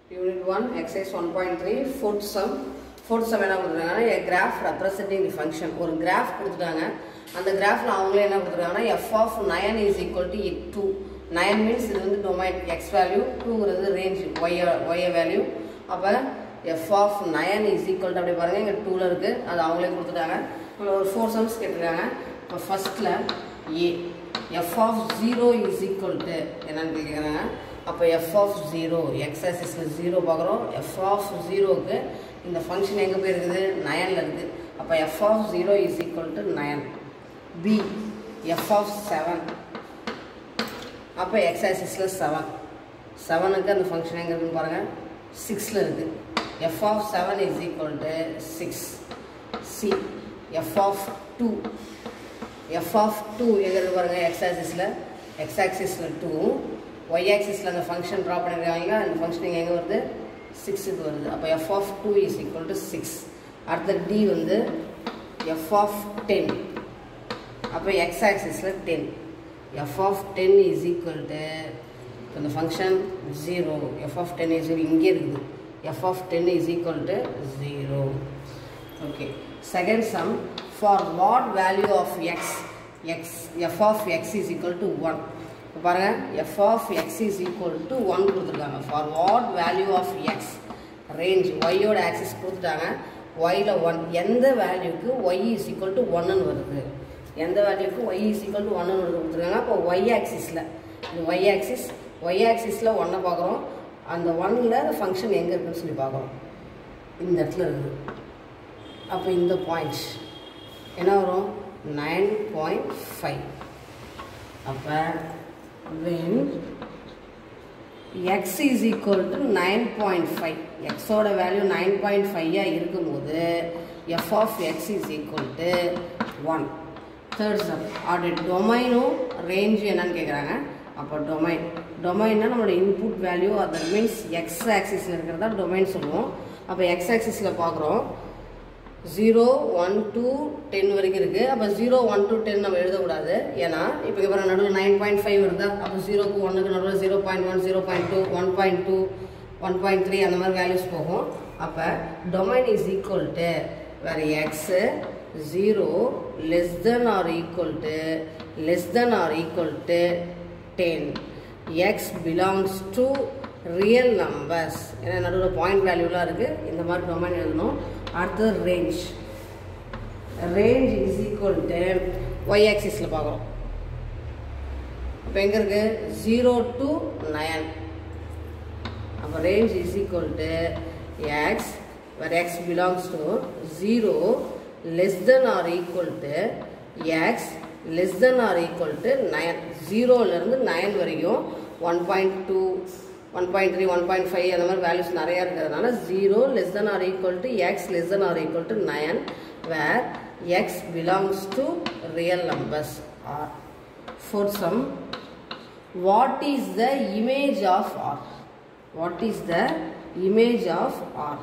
Unit 1, exercise 1.3, fourth sum. fourth sum என்ன கொடுத்துருக்காங்கன்னா a graph representing the function. ஒரு graph கொடுத்துட்டாங்க அந்த கிராஃபில் அவங்களே என்ன கொடுத்துருக்காங்கன்னா f of 9 is equal to 2. 9 means இது வந்து டொமைன் x value, 2ங்கிறது range y, y value. அப்போ f of 9 is equal to அப்படி பாருங்க இங்கே 2ல இருக்கு அது அவங்களே கொடுத்துட்டாங்க இதில் ஒரு ஃபோர் சம்ஸ் கேட்டிருக்காங்க இப்போ ஃபர்ஸ்ட்டில் a f of 0 is equal to என்னன்னு கேட்குறாங்க அப்போ எஃப் ஆஃப் ஜீரோ எக்ஸ் ஆக்சிஸில் ஜீரோ பார்க்குறோம் எஃப் ஆஃப் ஜீரோவுக்கு இந்த ஃபங்க்ஷன் எங்கே போயிருக்குது நயனில் இருக்குது அப்போ F of zero is equal to nine B F of seven அப்போ எக்ஸ் ஆக்சிஸில் செவன் செவனுக்கு அந்த ஃபங்க்ஷன் எங்கே இருக்குன்னு பாருங்கள் சிக்ஸில் இருக்குது F of seven is equal to six C F of two F of two எங்கே இருக்கு பாருங்கள் எக்ஸ் ஆக்சிஸில் எக்ஸ் ஆக்சிஸில் டூ ஒய் ஆக்சிஸில் அந்த ஃபங்க்ஷன் ட்ரா பண்ணியிருக்காங்க அந்த ஃபங்க்ஷன் இங்கே எங்கே வருது சிக்ஸுக்கு வருது அப்போ F of two is equal to six அடுத்த டி வந்து எஃப் ஆஃப் டென் அப்போ எக்ஸ் ஆக்சிஸில் ten F of ten is equal to இந்த function zero F of ten is இங்கே இருக்குது F of ten is equal to zero okay second sum for what value of X X F of X is equal to one இப்போ பாருங்கள் F of X is equal to one கொடுத்துருக்காங்க for what value of X range ஒய்யோட axis கொடுத்துட்டாங்க ஒயில் one எந்த வேல்யூக்கு Y is equal to ஒன்னு வருது எந்த வேல்யூக்கு ஒய் இஸ் ஈக்குவல் டு ஒன்னு வருது கொடுத்துருக்காங்க அப்போ ஒய் ஆக்சிஸில் இது ஒய் ஆக்சிஸ் ஒய் ஆக்சிஸில் ஒன்றை பார்க்குறோம் அந்த ஒன்னில் அந்த ஃபங்க்ஷன் எங்கே இருக்குன்னு சொல்லி பார்க்குறோம் இந்த இடத்துல இருக்குது அப்போ இந்த பாயிண்ட்ஸ் என்ன வரும் நைன் பாயிண்ட் ஃபைவ் அப்போ when x is equal to 9.5 x ஓட வேல்யூ 9.5 இருக்கும்போது f of x is equal to 1 third sum அதோட டொமைனும் ரேஞ்சு என்னன்னு கேட்குறாங்க அப்போ டொமைன் டொமைன்னா நம்மளோட இன்புட் வேல்யூ அது மீன்ஸ் எக்ஸ் ஆக்சிஸில் இருக்கிறதா டொமைன் சொல்லுவோம் அப்போ எக்ஸ் ஆக்சிஸில் பார்க்குறோம் ஜீரோ ஒன் டூ டென் வரைக்கும் இருக்குது அப்போ ஜீரோ ஒன் டூ டென் நம்ம எழுதக்கூடாது ஏன்னா இப்போ இப்போ நடுவில் நைன் பாயிண்ட் ஃபைவ் வருதா அப்போ ஜீரோக்கு ஒன்றுக்கு நடுவில் zero point one zero point two one point two one point three அந்த மாதிரி வேல்யூஸ் போகும் அப்போ டொமைன் இஸ் ஈக்குவல் டு வேறு X zero less than or equal to less than or equal to ten X belongs to real numbers ஏன்னா நடுவில் point வேல்யூலாம் இருக்குது இந்த மாதிரி டொமைன் எழுதணும் அடுத்தது range range is equal to Y ஆக்சிஸில் பார்க்குறோம் இப்போ எங்கே இருக்குது ஜீரோ டு நயன் அப்போ range is equal to X where X belongs to zero less than or equal to X less than or equal to nine ஜீரோலேருந்து nine வரைக்கும் one point two one point three one point five அந்த மாதிரி values நிறையா இருக்கிறதுனால zero less than or equal to X less than or equal to nine where X belongs to real numbers R fourth sum what is the image of R what is the image of R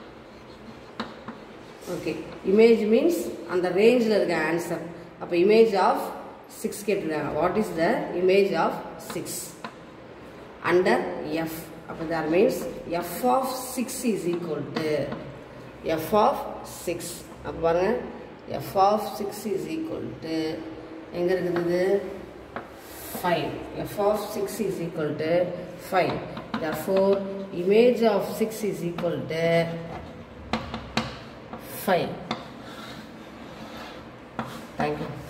okay image means அந்த ரேஞ்சில் இருக்க answer அப்போ image of six கேட்டிருக்காங்க what is the image of six under f அப்போ that means f of 6 is equal to f of 6 அப்போ பாருங்க f of 6 is equal to எங்க இருக்குது 5 f of 6 is equal to 5 therefore image of 6 is equal to 5 thank you